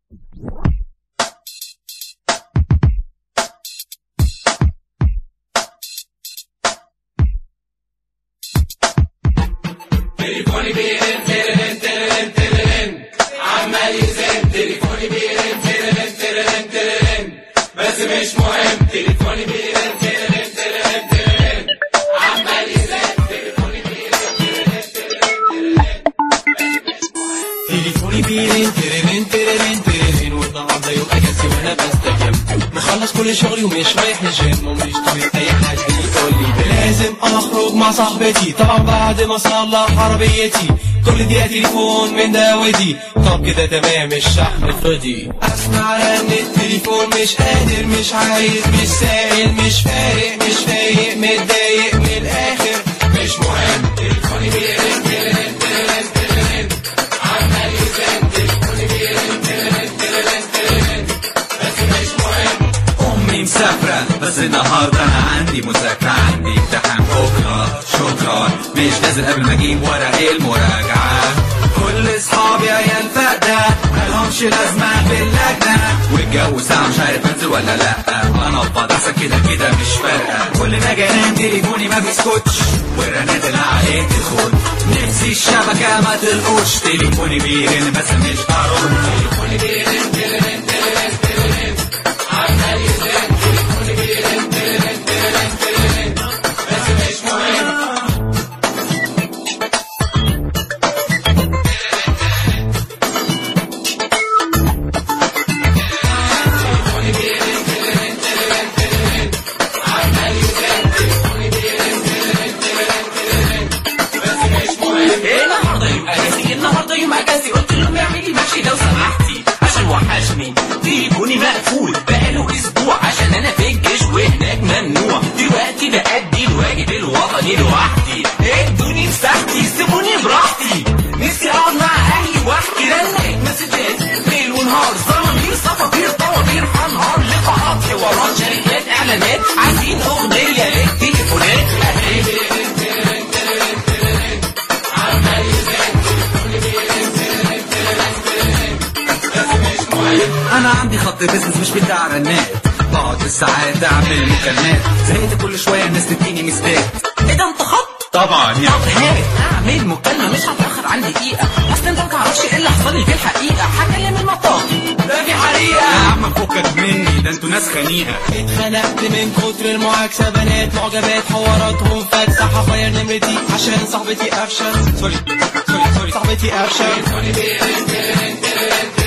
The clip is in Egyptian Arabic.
تليفوني بيرن ترن ترن ترن عمال يزن تليفوني بيرن ترن ترن ترن بس مش مهم تليفوني بيرن ترن ترن ترن عمال يزن تليفوني بيرن ترن ترن ترن تليفوني بيرن ترن ترن ترن والنهارده يوم اجازتي وانا بستجم مخلص كل شغلي ومش رايح الجيم ومش طايق اي حاجه يقول لي لازم اخرج مع صاحبتي طبعا بعد ما اصلح عربيتي كل دقيقه تليفون من ده ودي طب كده تمام الشحن فضي اسمع رن التليفون مش قادر مش عايز مش سائل مش فارق مش فايق متضايق من الاخر مش مهم تليفوني بيرن ترن ترن ترن عمال يزن تليفوني بيرن ترن ترن ترن بس مش مهم امي مسافرة بس النهاردة انا عندي مذاكرة عندي امتحان بكرة شكرا مش نازل قبل ما اجيب ورق المراجعة كل اصحابي عيال فاقدة مالهمش لازمة في اللجنة والجو ساعة مش عارف انزل ولا لا انا الفضاسة كده كده مش فارقة كل ما اجي انام تليفوني ما بيسكتش والرنات اللي عليه تخد نفسي الشبكة ما تلقوش تليفوني بيرن بس مش هرد تليفوني بيرن ترن ترن ترن عمال يزن تليفوني بيرن ترن ترن ترن بس مش مهم تليفوني بيرن ترن ترن ترن عمال يزن تليفوني بيرن ترن ترن ترن بس مش مهم ايه النهارده يوم اجازي النهارده يوم اجازي قلت لهم اعملي ماشي لو سمحتي عشان وحشني تليفوني مقفول بقاله اسبوع عشان انا في الجيش وهناك ممنوع دلوقتي بأدي الواجب الوطني لوحدي ادوني مساحتي سيبوني براحتي نفسي اقعد مع اهلي واحكي رنات مسجات ليل ونهار صوابير صفافير طوابير انهار لقاءات حوارات شركات اعلانات عايزين اغنيه للتليفونات تليفوني بيرن ترن ترن ترن عمال يزن تليفوني بيرن ترن ترن ترن بس مش مهم انا عندي خط بيزنس مش بتاع رنات بقعد بالساعات اعمل مكالمات زهقت كل شويه الناس تديني مسدات ايه ده انت خط طبعا طب هات اعمل مكالمة مش هتأخر عن دقيقة اصل انت متعرفش ايه اللي حصل لي في الحقيقة هكلم المطار ده في يا حريقة عم فكك مني ده انتوا ناس خنيقه اتخنقت من كتر المعاكسة بنات معجبات حواراتهم فاكسة هغير نمرتي عشان صاحبتي قفشة سوري سوري سوري صاحبتي قفشة تليفوني بيرن ترن ترن